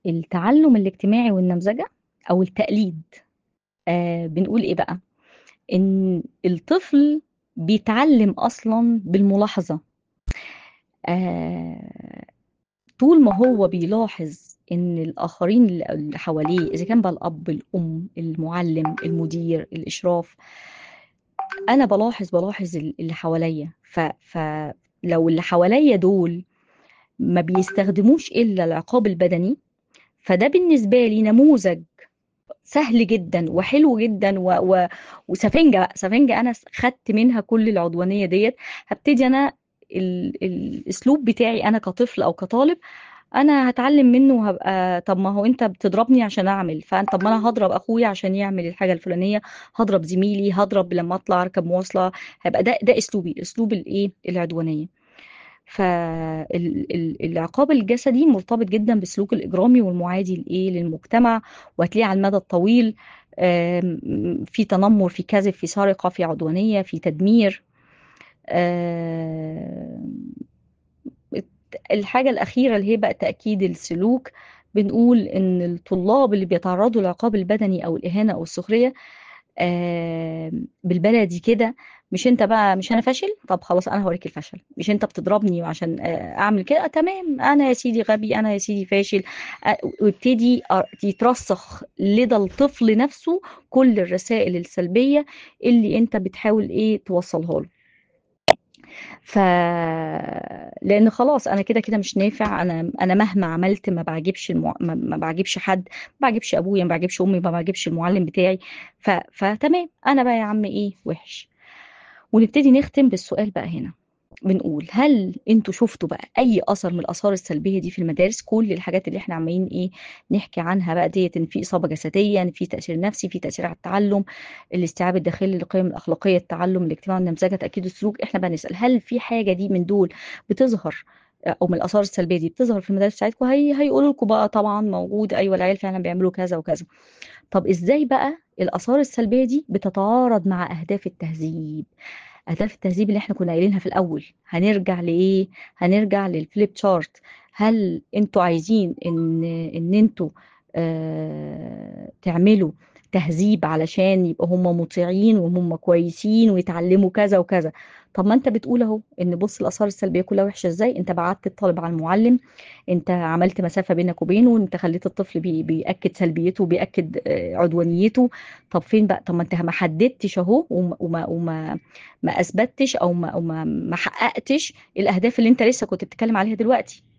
التعلم الاجتماعي والنمذجة أو التقليد آه بنقول إيه بقى؟ إن الطفل بيتعلم أصلا بالملاحظة آه طول ما هو بيلاحظ إن الآخرين اللي حواليه إذا كان بقى الأب الأم المعلم المدير الإشراف أنا بلاحظ بلاحظ اللي حواليا فلو اللي حواليا دول ما بيستخدموش إلا العقاب البدني فده بالنسبة لي نموذج سهل جدا وحلو جدا و... و... وسفنجة بقى سفنجة أنا خدت منها كل العدوانية ديت هبتدي أنا ال... الأسلوب بتاعي أنا كطفل أو كطالب انا هتعلم منه وهبقى طب ما هو انت بتضربني عشان اعمل فانت طب ما انا هضرب اخويا عشان يعمل الحاجه الفلانيه هضرب زميلي هضرب لما اطلع اركب مواصله هيبقى ده ده اسلوبي اسلوب الايه العدوانيه فالعقاب الجسدي مرتبط جدا بالسلوك الاجرامي والمعادي لايه للمجتمع وهتلاقيه على المدى الطويل في تنمر في كذب في سرقه في عدوانيه في تدمير الحاجة الأخيرة اللي هي بقى تأكيد السلوك بنقول إن الطلاب اللي بيتعرضوا للعقاب البدني أو الإهانة أو السخرية بالبلدي كده مش انت بقى مش انا فاشل طب خلاص انا هوريك الفشل مش انت بتضربني عشان اعمل كده تمام انا يا سيدي غبي انا يا سيدي فاشل ويبتدي يترسخ لدى الطفل نفسه كل الرسائل السلبيه اللي انت بتحاول ايه توصلها له ف لان خلاص انا كده كده مش نافع انا انا مهما عملت ما بعجبش المع... ما بعجبش حد ما بعجبش ابويا ما بعجبش امي ما بعجبش المعلم بتاعي ف... فتمام انا بقى يا عم ايه وحش ونبتدي نختم بالسؤال بقى هنا بنقول هل انتوا شفتوا بقى اي اثر من الاثار السلبيه دي في المدارس كل الحاجات اللي احنا عمالين ايه نحكي عنها بقى ديت ان في اصابه جسديه ان في تاثير نفسي في تاثير على التعلم الاستيعاب الداخلي للقيم الاخلاقيه التعلم الاجتماعي النمذجه تاكيد السلوك احنا بقى نسال هل في حاجه دي من دول بتظهر او من الاثار السلبيه دي بتظهر في المدارس بتاعتكم هي هيقولوا لكم بقى طبعا موجود ايوه العيال فعلا بيعملوا كذا وكذا طب ازاي بقى الاثار السلبيه دي بتتعارض مع اهداف التهذيب اهداف التهذيب اللي احنا كنا قايلينها في الاول هنرجع لايه هنرجع للفليب تشارت هل انتوا عايزين ان ان انتوا آه تعملوا تهذيب علشان يبقى هم مطيعين وهم كويسين ويتعلموا كذا وكذا طب ما انت بتقول اهو ان بص الاثار السلبيه كلها وحشه ازاي انت بعدت الطالب عن المعلم انت عملت مسافه بينك وبينه انت خليت الطفل بي بياكد سلبيته وبياكد عدوانيته طب فين بقى طب ما انت ما حددتش اهو وما وما ما اثبتش او ما, وما ما حققتش الاهداف اللي انت لسه كنت بتتكلم عليها دلوقتي